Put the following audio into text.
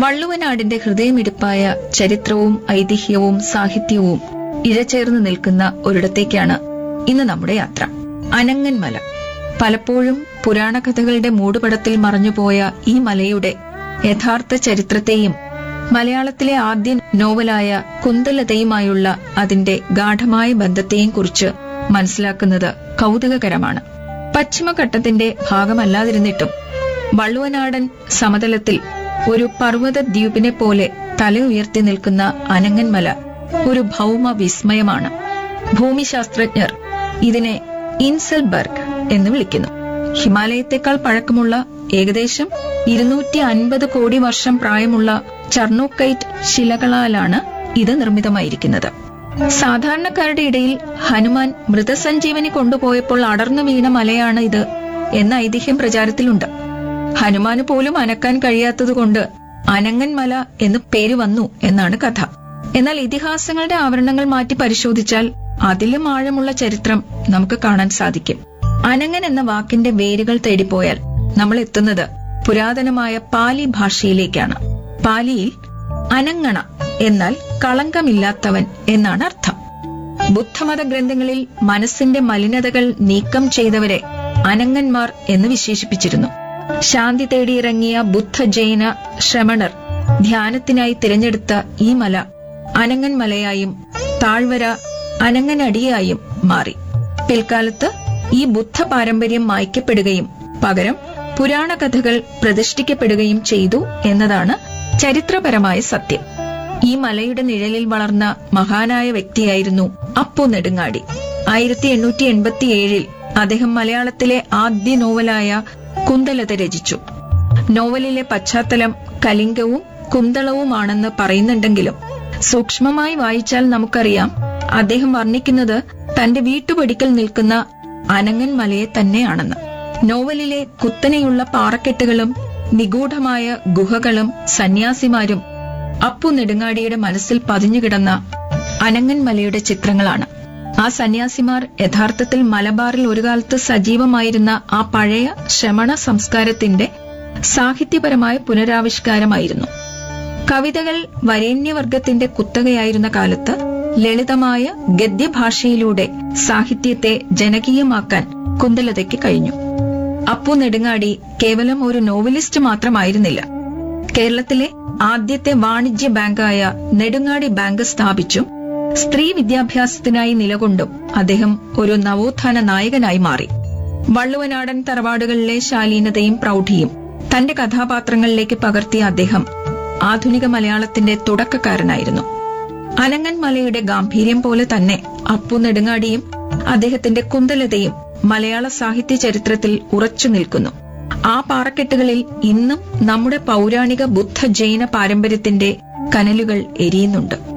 വള്ളുവനാടിന്റെ ഹൃദയമിടിപ്പായ ചരിത്രവും ഐതിഹ്യവും സാഹിത്യവും ഇഴചേർന്ന് നിൽക്കുന്ന ഒരിടത്തേക്കാണ് ഇന്ന് നമ്മുടെ യാത്ര അനങ്ങൻമല പലപ്പോഴും പുരാണകഥകളുടെ മൂടുപടത്തിൽ മറഞ്ഞുപോയ ഈ മലയുടെ യഥാർത്ഥ ചരിത്രത്തെയും മലയാളത്തിലെ ആദ്യ നോവലായ കുന്തലതയുമായുള്ള അതിന്റെ ഗാഠമായ ബന്ധത്തെയും കുറിച്ച് മനസ്സിലാക്കുന്നത് കൗതുകകരമാണ് പശ്ചിമഘട്ടത്തിന്റെ ഭാഗമല്ലാതിരുന്നിട്ടും വള്ളുവനാടൻ സമതലത്തിൽ ഒരു പർവ്വത ദ്വീപിനെ പോലെ തല ഉയർത്തി നിൽക്കുന്ന അനങ്ങൻമല ഒരു ഭൗമ വിസ്മയമാണ് ഭൂമിശാസ്ത്രജ്ഞർ ഇതിനെ ഇൻസൽബർഗ് എന്ന് വിളിക്കുന്നു ഹിമാലയത്തെക്കാൾ പഴക്കമുള്ള ഏകദേശം ഇരുന്നൂറ്റി അൻപത് കോടി വർഷം പ്രായമുള്ള ചർണോക്കൈറ്റ് ശിലകളാലാണ് ഇത് നിർമ്മിതമായിരിക്കുന്നത് സാധാരണക്കാരുടെ ഇടയിൽ ഹനുമാൻ മൃതസഞ്ജീവനി കൊണ്ടുപോയപ്പോൾ അടർന്നു വീണ മലയാണ് ഇത് എന്ന ഐതിഹ്യം പ്രചാരത്തിലുണ്ട് ഹനുമാന് പോലും അനക്കാൻ കഴിയാത്തതുകൊണ്ട് അനങ്ങൻ മല എന്ന് പേര് വന്നു എന്നാണ് കഥ എന്നാൽ ഇതിഹാസങ്ങളുടെ ആവരണങ്ങൾ മാറ്റി പരിശോധിച്ചാൽ അതിലും ആഴമുള്ള ചരിത്രം നമുക്ക് കാണാൻ സാധിക്കും അനങ്ങൻ എന്ന വാക്കിന്റെ വേരുകൾ തേടിപ്പോയാൽ നമ്മൾ എത്തുന്നത് പുരാതനമായ പാലി ഭാഷയിലേക്കാണ് പാലിയിൽ അനങ്ങണ എന്നാൽ കളങ്കമില്ലാത്തവൻ എന്നാണ് അർത്ഥം ബുദ്ധമത ഗ്രന്ഥങ്ങളിൽ മനസ്സിന്റെ മലിനതകൾ നീക്കം ചെയ്തവരെ അനങ്ങന്മാർ എന്ന് വിശേഷിപ്പിച്ചിരുന്നു ശാന്തി തേടിയിറങ്ങിയ ബുദ്ധ ജൈന ശ്രമണർ ധ്യാനത്തിനായി തിരഞ്ഞെടുത്ത ഈ മല അനങ്ങൻ മലയായും താഴ്വര അനങ്ങനടിയായും മാറി പിൽക്കാലത്ത് ഈ ബുദ്ധ പാരമ്പര്യം മായ്ക്കപ്പെടുകയും പകരം പുരാണ കഥകൾ പ്രതിഷ്ഠിക്കപ്പെടുകയും ചെയ്തു എന്നതാണ് ചരിത്രപരമായ സത്യം ഈ മലയുടെ നിഴലിൽ വളർന്ന മഹാനായ വ്യക്തിയായിരുന്നു അപ്പു നെടുങ്ങാടി ആയിരത്തി എണ്ണൂറ്റി എൺപത്തിയേഴിൽ അദ്ദേഹം മലയാളത്തിലെ ആദ്യ നോവലായ കുന്തലത രചിച്ചു നോവലിലെ പശ്ചാത്തലം കലിംഗവും കുന്തളവുമാണെന്ന് പറയുന്നുണ്ടെങ്കിലും സൂക്ഷ്മമായി വായിച്ചാൽ നമുക്കറിയാം അദ്ദേഹം വർണ്ണിക്കുന്നത് തന്റെ വീട്ടുപടിക്കൽ നിൽക്കുന്ന അനങ്ങൻ മലയെ തന്നെയാണെന്ന് നോവലിലെ കുത്തനെയുള്ള പാറക്കെട്ടുകളും നിഗൂഢമായ ഗുഹകളും സന്യാസിമാരും അപ്പു നെടുങ്ങാടിയുടെ മനസ്സിൽ പതിഞ്ഞുകിടന്ന അനങ്ങൻ മലയുടെ ചിത്രങ്ങളാണ് ആ സന്യാസിമാർ യഥാർത്ഥത്തിൽ മലബാറിൽ ഒരു കാലത്ത് സജീവമായിരുന്ന ആ പഴയ ശ്രമണ സംസ്കാരത്തിന്റെ സാഹിത്യപരമായ പുനരാവിഷ്കാരമായിരുന്നു കവിതകൾ വരേണ്യവർഗത്തിന്റെ കുത്തകയായിരുന്ന കാലത്ത് ലളിതമായ ഗദ്യഭാഷയിലൂടെ സാഹിത്യത്തെ ജനകീയമാക്കാൻ കുന്തലതയ്ക്ക് കഴിഞ്ഞു അപ്പു നെടുങ്ങാടി കേവലം ഒരു നോവലിസ്റ്റ് മാത്രമായിരുന്നില്ല കേരളത്തിലെ ആദ്യത്തെ വാണിജ്യ ബാങ്കായ നെടുങ്ങാടി ബാങ്ക് സ്ഥാപിച്ചും സ്ത്രീ വിദ്യാഭ്യാസത്തിനായി നിലകൊണ്ടും അദ്ദേഹം ഒരു നവോത്ഥാന നായകനായി മാറി വള്ളുവനാടൻ തറവാടുകളിലെ ശാലീനതയും പ്രൗഢിയും തന്റെ കഥാപാത്രങ്ങളിലേക്ക് പകർത്തിയ അദ്ദേഹം ആധുനിക മലയാളത്തിന്റെ തുടക്കക്കാരനായിരുന്നു അനങ്ങൻ മലയുടെ ഗാംഭീര്യം പോലെ തന്നെ അപ്പു നെടുങ്ങാടിയും അദ്ദേഹത്തിന്റെ കുന്തലതയും മലയാള സാഹിത്യ ചരിത്രത്തിൽ ഉറച്ചു നിൽക്കുന്നു ആ പാറക്കെട്ടുകളിൽ ഇന്നും നമ്മുടെ പൗരാണിക ബുദ്ധ ജൈന പാരമ്പര്യത്തിന്റെ കനലുകൾ എരിയുന്നുണ്ട്